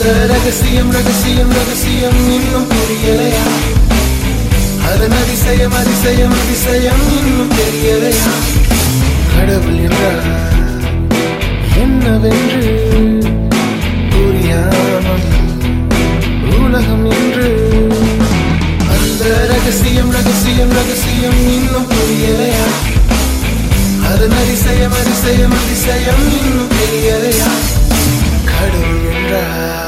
ரகசியம் ரகசியம் ரகசியம் இன்னும் புரியலையா அதன் அதிசயம் அதிசயம் அதிசயம் இன்னும் தெரியலையா கடவுள் என்றார் என்னவென்று புரியாமல் உலகம் என்று அந்த ரகசியம் ரகசியம் ரகசியம் இன்னும் புரியலையா அதன் அதிசயம் அதிசயம் அதிசயம் இன்னும் தெரியலையா கடவுள் என்றார்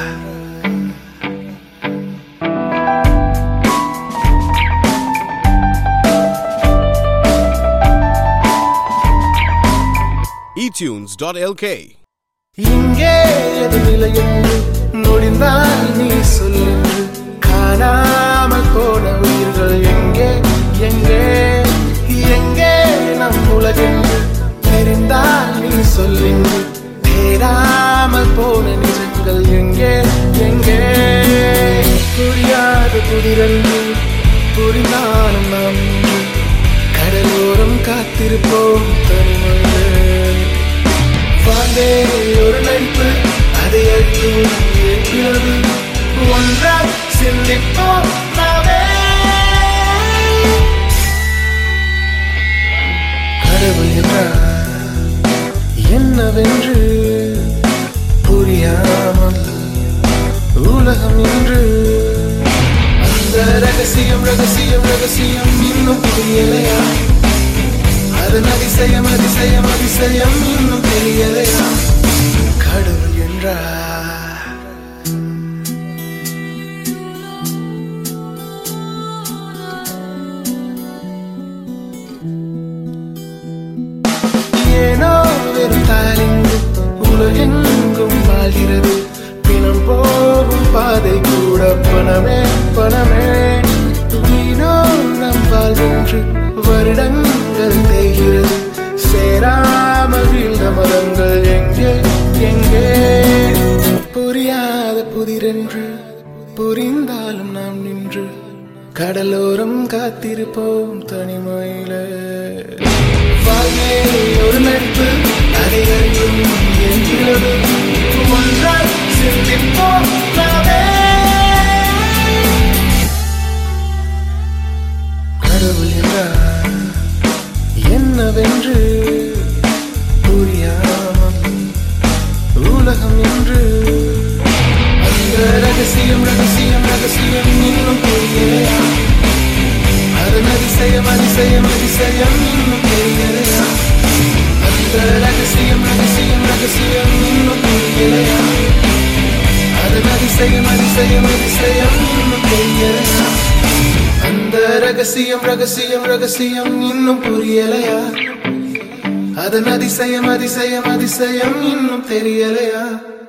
etunes.lk இங்கே எது நிலை என்று முடிந்தால் நீ சொல்லு காணாமல் போன உயிர்கள் எங்கே எங்கே எங்கே நம் உலகென்று தெரிந்தால் நீ சொல்லுங்க தேடாமல் போன நிஜங்கள் எங்கே எங்கே புரியாத புதிரன்று புரிந்தாலும் நாம் இன்று கடலோரம் காத்திருப்போம் தனிமையில் வாழ்ந்தே ஒரு நடிப்பு அதை அறியும் ஏற்கிறது ஒன்றாய் சிந்திப்போம் நாமே கடவுள் என்றார் என்னவென்று புரியாமல் உலகம் என்று அந்த ரகசியம் ரகசியம் ரகசியம் இன்னும் புரியலையா அதன் அதிசயம் அதிசயம் அதிசயம் இன்னும் தெரியலையா கடவுள் என்றார் ஏனோ வெறும் தாலிங்கு உலகெங்கும் வாழ்கிறது பிணம் போகும் பாதை கூட பணமே பணமே வீணோ நம் வாழ்வென்று வருடங்கள் தேய்கிறது சேராமல் வீழ்ந்த மரங்கள் எங்கே எங்கே புரியாத புதிரென்று புரிந்தாலும் நாம் நின்று கடலோரம் காத்திருப்போம் தனிமையில வாழ்வே ஒரு நட்பு அதை அறியும் என்கிறது ஒன்றாய் சிந்திப்போம் நாமே கடவுள் என்றார் என்னவென்று புரியாமல் உலகம் என்று அந்த ரகசியம் ரகசியம் ரகசியம் இன்னும் புரியலையா அதன் அதிசயம் அதிசயம் அதிசயம் இன்னும் தெரியலையா அந்த ரகசியம் ரகசியம் ரகசியம் இன்னும் புரியலையா அதன் அதிசயம் அதிசயம் அதிசயம் இன்னும் தெரியலையா அந்த ரகசியம் ரகசியம் ரகசியம் இன்னும் புரியலையா அதன் அதிசயம் அதிசயம் அதிசயம் இன்னும் தெரியலையா